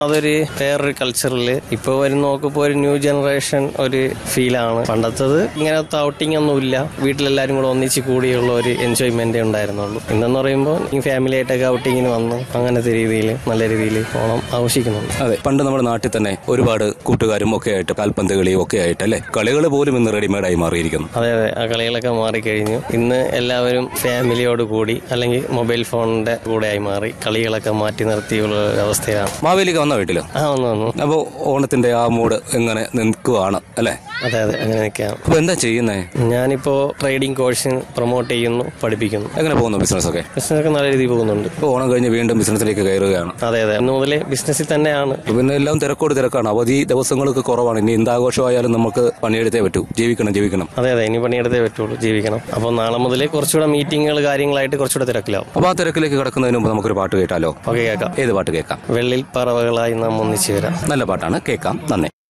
അതൊരു വേറൊരു കൾച്ചറിൽ ഇപ്പോൾ വരുന്നവർക്ക് ഇപ്പോൾ ഒരു ന്യൂ ജനറേഷൻ ഒരു ഫീലാണ് പണ്ടത്തത് ഇങ്ങനത്തെ ഔട്ടിംഗ് ഒന്നും ഇല്ല വീട്ടിലെല്ലാവരും കൂടെ ഒന്നിച്ച് കൂടിയുള്ള ഒരു എൻജോയ്മെന്റേ ഉണ്ടായിരുന്നുള്ളൂ ഇന്നെന്ന് പറയുമ്പോൾ ഈ ഫാമിലി ആയിട്ടൊക്കെ ഔട്ടിങ്ങിന് വന്നു അങ്ങനത്തെ രീതിയിൽ നല്ല രീതിയിൽ ഓണം ആഘോഷിക്കുന്നുണ്ട് അതെ പണ്ട് നമ്മുടെ നാട്ടിൽ തന്നെ ഒരുപാട് കൂട്ടുകാരും ഒക്കെ ആയിട്ട് കാൽപന്ത് കളിയും ഒക്കെ ആയിട്ട് അല്ലെ കളികൾ പോലും ഇന്ന് റെഡിമെയ്ഡായി മാറിയിരിക്കുന്നു അതെ അതെ ആ കളികളൊക്കെ മാറിക്കഴിഞ്ഞു ഇന്ന് എല്ലാവരും ഫാമിലിയോട് കൂടി അല്ലെങ്കിൽ മൊബൈൽ ഫോണിന്റെ കൂടെ ആയി മാറി കളികളൊക്കെ മാറ്റി നിർത്തിയുള്ള ഒരു അവസ്ഥയാണ് മാവേലിക്ക് വന്ന വീട്ടില് ആ വന്നു വന്നു അപ്പോൾ ഓണത്തിന്റെ ആ മൂഡ് എങ്ങനെ നിൽക്കുവാണ് അല്ലെ അതെ അതെ അങ്ങനെ നിൽക്കാം അപ്പൊ എന്താ ചെയ്യുന്നേ ഞാനിപ്പോ ട്രേഡിംഗ് കോഴ്സ് പ്രൊമോട്ട് ചെയ്യുന്നു പഠിപ്പിക്കുന്നു എങ്ങനെ പോകുന്നു ബിസിനസ് ഒക്കെ ബിസിനസ്സൊക്കെ നല്ല രീതിയിൽ പോകുന്നുണ്ട് ഇപ്പൊ ഓണം കഴിഞ്ഞ് വീണ്ടും ബിസിനസ്സിലേക്ക് കയറുകയാണ് അതെ അതെ അന്ന് മുതലേ ബിസിനസ്സിൽ തന്നെയാണ് അപ്പൊ പിന്നെ എല്ലാം തിരക്കോട് തിരക്കാണ് അവധി ദിവസങ്ങളൊക്കെ കുറവാണ് ഇനി എന്താഘോഷമായാലും നമുക്ക് പണിയെടുത്തേ പറ്റൂ ജീവിക്കണം ജീവിക്കണം അതെ അതെ ഇനി പണിയെടുത്തേ പറ്റുള്ളൂ ജീവിക്കണം അപ്പോൾ നാളെ മുതലേ കുറച്ചുകൂടെ മീറ്റിങ്ങുകൾ കാര്യങ്ങളായിട്ട് കുറച്ചുകൂടെ തിരക്കിലാവും അപ്പൊ ആ തിരക്കിലേക്ക് കിടക്കുന്നതിന് മുമ്പ് നമുക്കൊരു പാട്ട് കേട്ടാലോ ഓക്കെ കേൾക്കാം ഏത് പാട്ട് കേൾക്കാം വെള്ളിൽ പറവകളായി നാം ഒന്നിച്ചു വരാം നല്ല പാട്ടാണ് കേൾക്കാം നന്ദി